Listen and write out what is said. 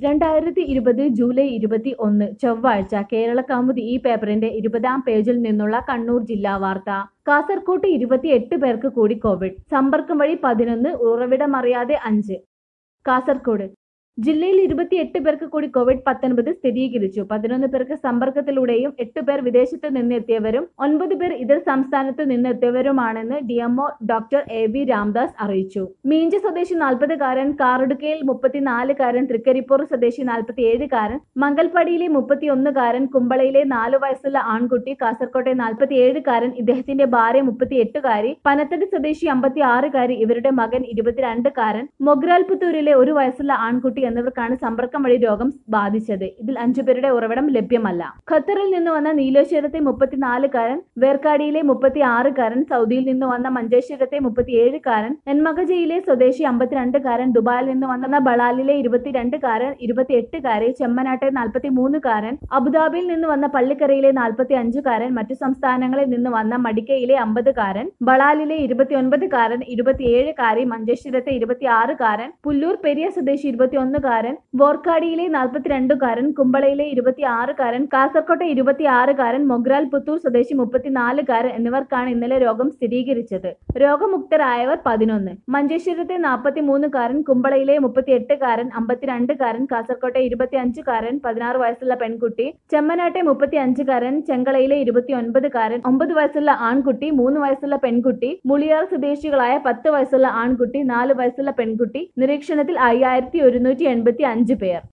രണ്ടായിരത്തി ഇരുപത് ജൂലൈ ഇരുപത്തി ഒന്ന് ചൊവ്വാഴ്ച കേരള കൗമുദി ഈ പേപ്പറിന്റെ ഇരുപതാം പേജിൽ നിന്നുള്ള കണ്ണൂർ ജില്ലാ വാർത്ത കാസർകോട്ട് ഇരുപത്തിയെട്ട് പേർക്ക് കൂടി കോവിഡ് സമ്പർക്കം വഴി പതിനൊന്ന് ഉറവിടമറിയാതെ അഞ്ച് കാസർകോട് ജില്ലയിൽ ഇരുപത്തിയെട്ട് പേർക്ക് കൂടി കോവിഡ് പത്തൊൻപത് സ്ഥിരീകരിച്ചു പതിനൊന്ന് പേർക്ക് സമ്പർക്കത്തിലൂടെയും എട്ട് പേർ വിദേശത്ത് നിന്നെത്തിയവരും ഒൻപത് പേർ ഇതര സംസ്ഥാനത്ത് നിന്നെത്തിയവരുമാണെന്ന് DMO doctor A V Ramdas അറിയിച്ചു മീഞ്ച സ്വദേശി നാൽപ്പതുകാരൻ കാറുടുക്കയിൽ മുപ്പത്തിനാലുകാരൻ തൃക്കരിപ്പൂർ സ്വദേശി നാൽപ്പത്തിയേഴുകാരൻ മംഗൽപടിയിലെ മുപ്പത്തിയൊന്നുകാരൻ കുമ്പളയിലെ നാലു വയസ്സുള്ള ആൺകുട്ടി കാസർകോട്ടെ നാൽപ്പത്തിയേഴുകാരൻ ഇദ്ദേഹത്തിന്റെ ഭാര്യ മുപ്പത്തിയെട്ടുകാരി പനത്തടി സ്വദേശി അമ്പത്തിയാറുകാരി ഇവരുടെ മകൻ ഇരുപത്തിരണ്ടുകാരൻ മൊഗ്രാൽപുത്തൂരിലെ ഒരു വയസ്സുള്ള ആൺകുട്ടി എന്നിവർക്കാണ് സമ്പർക്കം വഴി രോഗം ബാധിച്ചത് ഇതിൽ അഞ്ചുപേരുടെ ഉറവിടം ലഭ്യമല്ല ഖത്തറിൽ നിന്ന് വന്ന നീലേശ്വരത്തെ മുപ്പത്തിനാലുകാരൻ വേർക്കാടിയിലെ മുപ്പത്തിയാറുകാരൻ സൗദിയിൽ നിന്ന് വന്ന മഞ്ചേശ്വരത്തെ മുപ്പത്തിയേഴുകാരൻ നെന്മകജയിലെ സ്വദേശി അമ്പത്തിരണ്ടുകാരൻ ദുബായിൽ നിന്ന് വന്ന ബളാലിലെ ഇരുപത്തിരണ്ടുകാരൻ ഇരുപത്തിയെട്ടുകാരി ചെമ്മനാട്ടെ നാൽപ്പത്തിമൂന്നുകാരൻ അബുദാബിയിൽ നിന്ന് വന്ന പള്ളിക്കരയിലെ നാൽപ്പത്തി അഞ്ചുകാരൻ മറ്റു സംസ്ഥാനങ്ങളിൽ നിന്ന് വന്ന മടിക്കയിലെ അമ്പതുകാരൻ ബളാലിലെ ഇരുപത്തിയൊൻപതുകാരൻ ഇരുപത്തിയേഴുകാരി മഞ്ചേശ്വരത്തെ ഇരുപത്തിയാറുകാരൻ പുല്ലൂർ പെരിയ സ്വദേശി ഇരുപത്തിയൊന്നുകാരൻ വോർക്കാടിയിലെ നാൽപ്പത്തിരണ്ടുകാരൻ കുമ്പളയിലെ ഇരുപത്തിയാറുകാരൻ കാസർകോട്ടെ ഇരുപത്തിയാറുകാരൻ മൊഗ്രാൽ പുത്തൂർ സ്വദേശി മുപ്പത്തിനാലുകാരൻ എന്നിവർക്കാണ് ഇന്നലെ രോഗം സ്ഥിരീകരിച്ചത് രോഗമുക്തരായവർ പതിനൊന്ന് മഞ്ചേശ്വരത്തെ നാൽപ്പത്തിമൂന്നുകാരൻ കുമ്പളയിലെ മുപ്പത്തിയെട്ടുകാരൻ അമ്പത്തിരണ്ടുകാരൻ കാസർകോട്ടെ ഇരുപത്തിയഞ്ചുകാരൻ പതിനാറ് വയസ്സുള്ള പെൺകുട്ടി ചെമ്മനാട്ടെ മുപ്പത്തിയഞ്ചുകാരൻ ചെങ്കളയിലെ ഇരുപത്തിയൊൻപതുകാരൻ ഒമ്പത് വയസ്സുള്ള ആൺകുട്ടി മൂന്ന് വയസ്സുള്ള പെൺകുട്ടി മുളിയാർ സ്വദേശികളായ പത്ത് വയസ്സുള്ള ആൺകുട്ടി നാല് വയസ്സുള്ള പെൺകുട്ടി നിരീക്ഷണത്തിൽ അയ്യായിരത്തി ഒരുന്നൂറ്റി എൺപത്തി അഞ്ച് പേർ